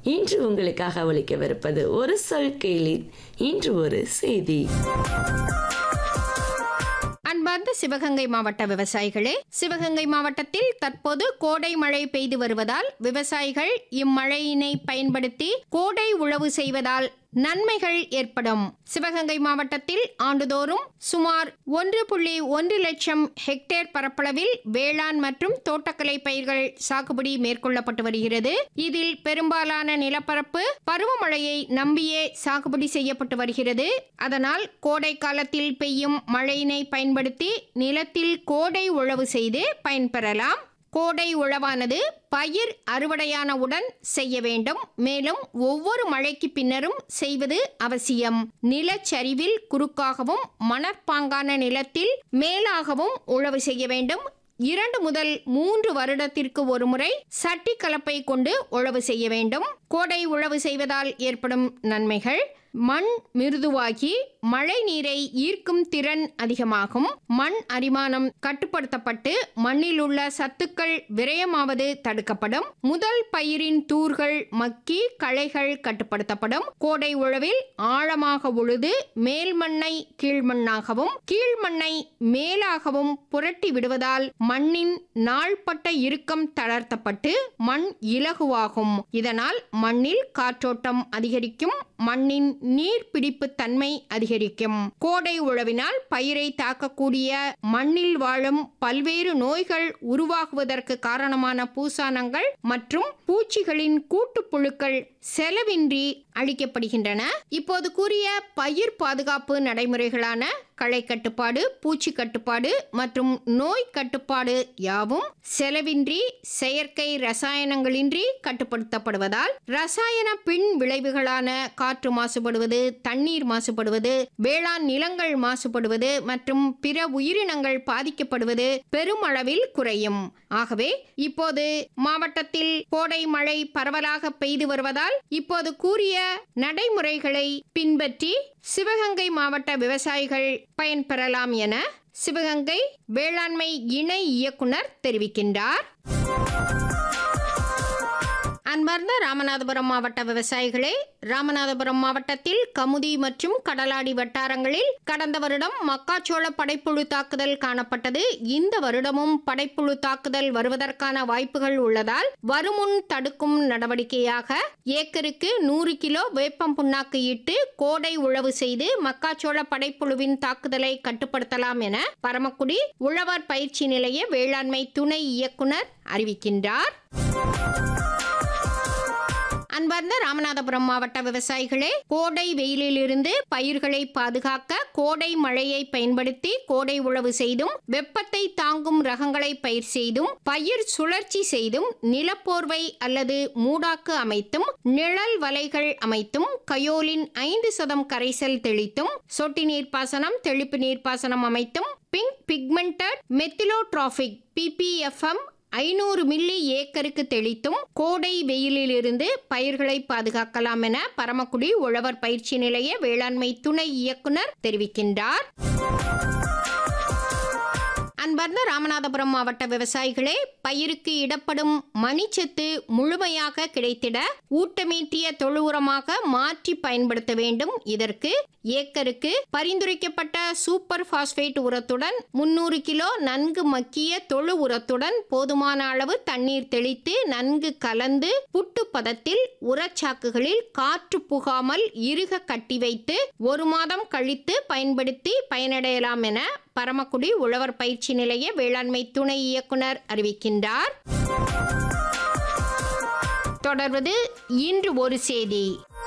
இன்று உங்களுக்காக ஒழிக்கவிருப்பது ஒரு சொல் கேளீர் இன்று ஒரு செய்தி அன்பார்ந்த சிவகங்கை மாவட்ட விவசாயிகளே சிவகங்கை மாவட்டத்தில் தற்போது கோடை மழை பெய்து வருவதால் விவசாயிகள் இம்மழையினை பயன்படுத்தி கோடை உழவு செய்வதால் நன்மைகள் ஏற்படும் சிவகங்கை மாவட்டத்தில் ஆண்டுதோறும் சுமார் ஒன்று புள்ளி ஒன்று லட்சம் ஹெக்டேர் பரப்பளவில் வேளாண் மற்றும் தோட்டக்கலை பயிர்கள் சாகுபடி மேற்கொள்ளப்பட்டு வருகிறது இதில் பெரும்பாலான நிலப்பரப்பு பருவமழையை நம்பியே சாகுபடி செய்யப்பட்டு வருகிறது அதனால் கோடை காலத்தில் பெய்யும் மழையினை பயன்படுத்தி நிலத்தில் கோடை உழவு செய்து பயன்பெறலாம் கோடை உழவானது பயிர் அறுவடையானவுடன் செய்ய வேண்டும் மேலும் ஒவ்வொரு மழைக்கு பின்னரும் செய்வது அவசியம் நிலச்சரிவில் குறுக்காகவும் மணற்பாங்கான நிலத்தில் மேலாகவும் உழவு செய்ய வேண்டும் இரண்டு முதல் மூன்று வருடத்திற்கு ஒருமுறை சட்டி கலப்பை கொண்டு உழவு செய்ய வேண்டும் கோடை உழவு செய்வதால் ஏற்படும் நன்மைகள் மண் மிருதுவாகி மழை நீரை ஈர்க்கும் திறன் அதிகமாகும் மண் அரிமானம் கட்டுப்படுத்தப்பட்டு மண்ணில் உள்ள சத்துக்கள் விரயமாவது தடுக்கப்படும் முதல் பயிரின் தூர்கள் மக்கி களைகள் கட்டுப்படுத்தப்படும் கோடை உழவில் ஆழமாக உழுது மேல் மண்ணை கீழ்மண்ணாகவும் கீழ்மண்ணை மேலாகவும் புரட்டி விடுவதால் மண்ணின் நாள்பட்ட இறுக்கம் தளர்த்தப்பட்டு மண் இலகுவாகும் இதனால் மண்ணில் காற்றோட்டம் அதிகரிக்கும் மண்ணின் நீர்பிடிப்பு தன்மை அதிகரிக்கும் கோடை உழவினால் பயிரை தாக்கக்கூடிய மண்ணில் வாழும் பல்வேறு நோய்கள் உருவாகுவதற்கு காரணமான பூசானங்கள் மற்றும் பூச்சிகளின் கூட்டுப்புழுக்கள் செலவின்றி அழிக்கப்படுகின்றன இப்போது கூறிய பயிர் பாதுகாப்பு நடைமுறைகளான களை கட்டுப்பாடு பூச்சி கட்டுப்பாடு மற்றும் நோய் கட்டுப்பாடு யாவும் செலவின்றி செயற்கை ரசாயனங்களின்றி கட்டுப்படுத்தப்படுவதால் ரசாயன பின் விளைவுகளான காற்று மாசுபடுவது தண்ணீர் மாசுபடுவது வேளாண் நிலங்கள் மாசுபடுவது மற்றும் பிற உயிரினங்கள் பாதிக்கப்படுவது பெருமளவில் குறையும் ஆகவே இப்போது மாவட்டத்தில் கோடை மழை பரவலாக பெய்து வருவதால் இப்போது கூறிய நடைமுறைகளை பின்பற்றி சிவகங்கை மாவட்ட விவசாயிகள் பயன்பெறலாம் என சிவகங்கை வேளாண்மை இணை இயக்குனர் தெரிவிக்கின்றார் அன்பார்ந்த ராமநாதபுரம் மாவட்ட விவசாயிகளே ராமநாதபுரம் மாவட்டத்தில் கமுதி மற்றும் கடலாடி வட்டாரங்களில் கடந்த வருடம் மக்காச்சோள படைப்புழு தாக்குதல் காணப்பட்டது இந்த வருடமும் படைப்புழு தாக்குதல் வருவதற்கான வாய்ப்புகள் உள்ளதால் வருமுன் தடுக்கும் நடவடிக்கையாக ஏக்கருக்கு நூறு கிலோ வேப்பம் புண்ணாக்கு இட்டு கோடை உழவு செய்து மக்காச்சோள படைப்புழுவின் தாக்குதலை கட்டுப்படுத்தலாம் என பரமக்குடி உழவர் பயிற்சி நிலைய வேளாண்மை துணை இயக்குனர் அறிவிக்கின்றார் அன்பார்ந்த ராமநாதபுரம் மாவட்ட விவசாயிகளே கோடை வெயிலிலிருந்து பயிர்களை பாதுகாக்க கோடை மழையை பயன்படுத்தி கோடை உழவு செய்தும் வெப்பத்தை தாங்கும் ரகங்களை பயிர் செய்தும் பயிர் சுழற்சி செய்தும் நிலப்போர்வை அல்லது மூடாக்கு அமைத்தும் நிழல் வலைகள் அமைத்தும் கயோலின் ஐந்து சதம் கரைசல் தெளித்தும் சொட்டு நீர்ப்பாசனம் தெளிப்பு நீர்ப்பாசனம் அமைத்தும் பிங்க் பிக்மெண்டட் மெத்திலோட்ராபிக் பிபிஎஃப்எம் ஐநூறு மில்லி ஏக்கருக்கு தெளித்தும் கோடை வெயிலிலிருந்து பயிர்களை பாதுகாக்கலாம் என பரமக்குடி உழவர் பயிற்சி நிலைய வேளாண்மை துணை இயக்குனர் தெரிவிக்கின்றார் அன்பார்ந்த ராமநாதபுரம் மாவட்ட விவசாயிகளே பயிருக்கு இடப்படும் மணிச்சத்து முழுமையாக கிடைத்திட ஊட்டமீட்டிய தொழு உரமாக மாற்றி பயன்படுத்த வேண்டும் இதற்கு ஏக்கருக்கு பரிந்துரைக்கப்பட்ட சூப்பர் பாஸ்பேட் உரத்துடன் முன்னூறு கிலோ நன்கு மக்கிய தொழு உரத்துடன் போதுமான அளவு தண்ணீர் தெளித்து நன்கு கலந்து புட்டு பதத்தில் உரச்சாக்குகளில் காற்று புகாமல் இறுக கட்டி வைத்து ஒரு மாதம் கழித்து பயன்படுத்தி பயனடையலாம் என பரமக்குடி உழவர் பயிற்சி நிலைய வேளாண்மை துணை இயக்குனர் அறிவிக்கின்றார் தொடர்வது இன்று ஒரு செய்தி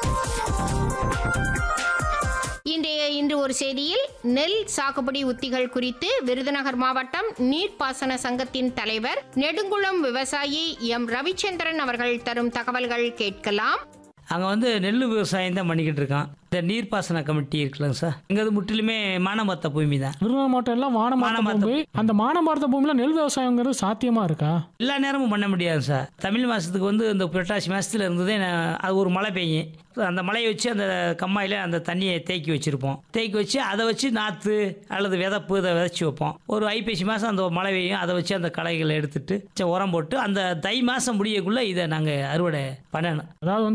இன்றைய இன்று ஒரு செய்தியில் நெல் சாகுபடி உத்திகள் குறித்து விருதுநகர் மாவட்டம் நீர்ப்பாசன சங்கத்தின் தலைவர் நெடுங்குளம் விவசாயி எம் ரவிச்சந்திரன் அவர்கள் தரும் தகவல்கள் கேட்கலாம் அங்கே வந்து நெல் விவசாயம் தான் பண்ணிக்கிட்டு இருக்கான் இந்த நீர்ப்பாசன கமிட்டி இருக்குல்லங்க சார் இங்கே அது முற்றிலுமே மானமத்த பூமி தான் விருதுநகர் மாவட்டம் எல்லாம் வானமார்த்த வானமார்த்த பூமி அந்த மானமார்த்த பூமியில நெல் விவசாயங்கிறது சாத்தியமா இருக்கா எல்லா நேரமும் பண்ண முடியாது சார் தமிழ் மாதத்துக்கு வந்து இந்த புரட்டாசி மாதத்தில் இருந்ததே நான் அது ஒரு மழை பெய்யும் அந்த மழையை வச்சு அந்த கம்மாயில் அந்த தண்ணியை தேக்கி வச்சுருப்போம் தேக்கி வச்சு அதை வச்சு நாற்று அல்லது விதப்பு இதை விதைச்சி வைப்போம் ஒரு ஐப்பசி மாதம் அந்த மழை பெய்யும் அதை வச்சு அந்த களைகளை எடுத்துட்டு சரி, உரம் போட்டு அந்த தை மாதம் முடியக்குள்ளே இதை நாங்கள் அறுவடை பண்ணணும் அதாவது வந்து